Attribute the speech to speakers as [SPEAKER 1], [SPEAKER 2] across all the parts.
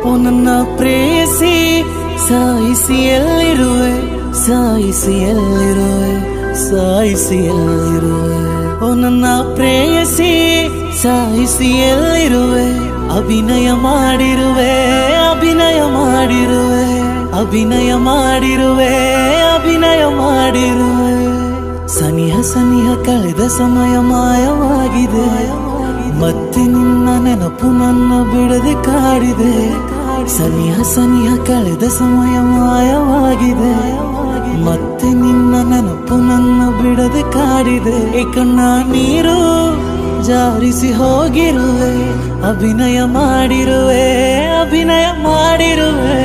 [SPEAKER 1] ಓ ನನ್ನ ಪ್ರೇಯಸಿ ಸಾಯಿಸಿ ಎಲ್ಲಿರುವೆ ಸಾಯಿಸಿ ಎಲ್ಲಿರುವೆ ಸಾಯಿಸಿ ಎಲ್ಲಿರುವೆ ಓ ನನ್ನ ಪ್ರೇಯಸಿ ಸಾಯಿಸಿ ಎಲ್ಲಿರುವೆ ಅಭಿನಯ ಮಾಡಿರುವೆ ಅಭಿನಯ ಮಾಡಿರುವೆ ಅಭಿನಯ ಮಾಡಿರುವೆ ಅಭಿನಯ ಮಾಡಿರುವೆ ಸನಿಹ ಸನಿಹ ಕಳೆದ ಸಮಯ ಮಾಯವಾಗಿದೆ ಮತ್ತೆ ನಿನ್ನ ನೆನಪು ನನ್ನ ಬಿಡದೆ ಕಾಡಿದೆ ಸನಿಹ ಸನಿಹ ಕಳೆದ ಸಮಯ ಮಾಯವಾಗಿದೆ ಮತ್ತೆ ನಿನ್ನ ನೆನಪು ನನ್ನ ಬಿಡದೆ ಕಾಡಿದೆ ಈ ಕಣ್ಣ ನೀರು ಜಾರಿಸಿ ಹೋಗಿರುವೆ ಅಭಿನಯ ಮಾಡಿರುವೆ ಅಭಿನಯ ಮಾಡಿರುವೆ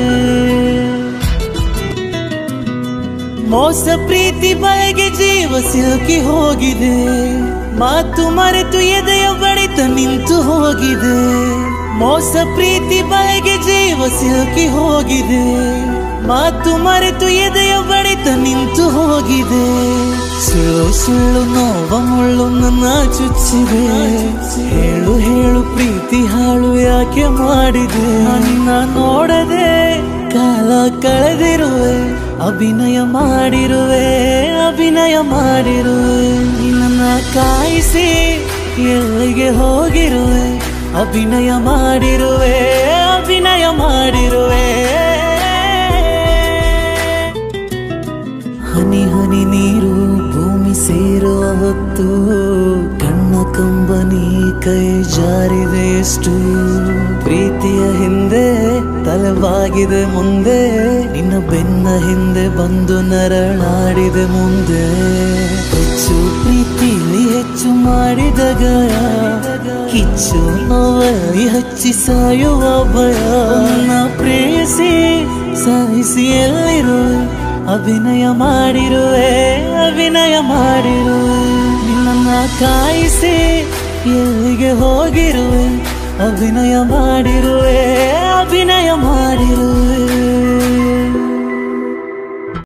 [SPEAKER 1] ಮೋಸ ಪ್ರೀತಿ ಬಳೆಗೆ ಜೀವ ಸಿಲುಕಿ ಹೋಗಿದೆ ಮಾತು ಮರೆತು ಎದೆಯ ಬಡಿತ ನಿಂತು ಹೋಗಿದೆ ಮೋಸ ಪ್ರೀತಿ ಬಳೆಗೆ ಜೀವ ಸಿಲುಕಿ ಹೋಗಿದೆ ಮಾತು ಮರೆತು ಎದೆಯ ಬಡಿತ ನಿಂತು ಹೋಗಿದೆ ಸುಳ್ಳು ಸುಳ್ಳು ನೋವ ಮುಳ್ಳು ನನ್ನ ಚುಚ್ಚಿದೆ ಹೇಳು ಹೇಳು ಪ್ರೀತಿ ಹಾಳು ಯಾಕೆ ಮಾಡಿದೆ ನಿನ್ನ ನೋಡದೆ ಕಾಲ ಕಳೆದಿರುವೆ ಅಭಿನಯ ಮಾಡಿರುವೆ ಅಭಿನಯ ಮಾಡಿರುವೆ ನಿನ್ನ ಕಾಯಿಸಿ ಎಲ್ಲಿಗೆ ಹೋಗಿರುವೆ ಅಭಿನಯ ಮಾಡಿರುವೆ ಅಭಿನಯ ಮಾಡಿರುವೆ ಹನಿ ಹನಿ ನೀರು ಭೂಮಿ ಸೇರುವ ಹೊತ್ತು ಕಣ್ಣ ಕಂಬನಿ ಕೈ ಜಾರಿದೆ ಎಷ್ಟು ಪ್ರೀತಿಯ ಹಿಂದೆ ತಲೆಬಾಗಿದೆ ಮುಂದೆ ನಿನ್ನ ಬೆನ್ನ ಹಿಂದೆ ಬಂದು ನರಳಾಡಿದೆ ಮುಂದೆ ಹೆಚ್ಚು ಪ್ರೀತಿಲಿ ಹೆಚ್ಚು ಮಾಡಿದ ಗಾಯ ಕಿಚ್ಚು ನೋವಲ್ಲಿ ಹಚ್ಚಿ ಸಾಯುವ ಭಯ ನನ್ನ ಪ್ರೇಯಸಿ ಸಾಯಿಸಿ ಎಲ್ಲಿರುವೆ ಅಭಿನಯ ಮಾಡಿರುವೆ ಅಭಿನಯ ಮಾಡಿರುವೆ ನಿನ್ನ ಕಾಯಿಸಿ ಎಲ್ಲಿಗೆ ಹೋಗಿರುವೆ ಅಭಿನಯ ಮಾಡಿರುವೆ ಅಭಿನಯ ಮಾಡಿರುವೆ